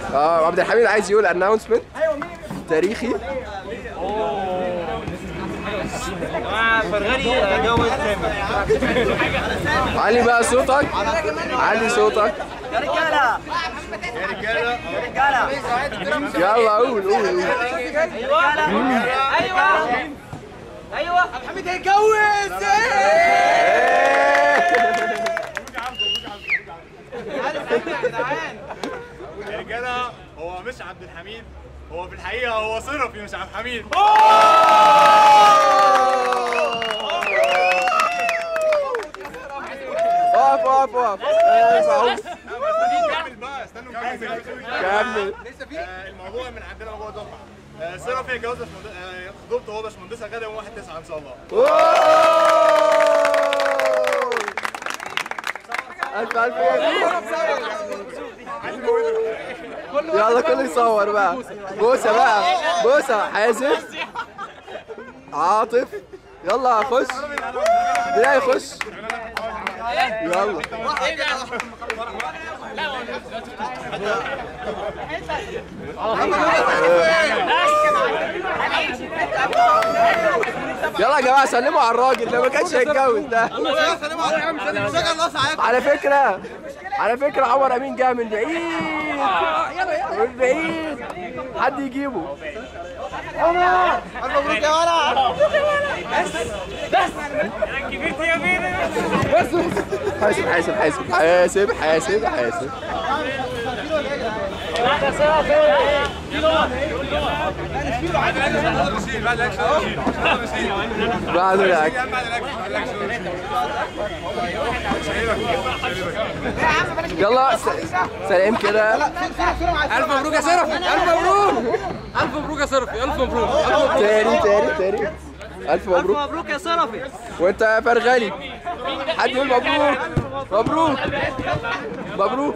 اه عبد الحميد عايز يقول اناونسمنت تاريخي فرغلي جوز تامر علي بقى صوتك علي صوتك يا رجاله يا رجاله يا رجاله يلا قول قول قول ايوه ايوه ايوه عبد الحميد هيتجوز يا رجاله هو مش عبد الحميد هو في الحقيقه هو صرفي مش عبد الحميد اقف اقف اقف اقف اهو كمل بقى استنوا نكمل كمل آه، الموضوع من عندنا موضوع دفعه آه، صرفي اتجوز باشمهندس- آه، خطوبته هو باشمهندسه غدا يوم 1 9 ان شاء الله ألف ألف يلا كله يصور بقى بوسة بقى بوسة حازم عاطف يلا خش ده يخش يلا يلا يا جماعه سلموا على الراجل ده ما كانش هيتجوز ده على فكره على فكره عمر امين جاي من بعيد من بعيد حد يجيبه حاسب حاسب حاسب حاسب حاسب حاسب بعد الاكل يلا س- سلام كده الف مبروك يا سرفي الف مبروك الف مبروك يا سرفي الف مبروك تاني تاني تاني الف مبروك مبروك يا صرفي وانت يا فرغلي حد يقول مبروك مبروك مبروك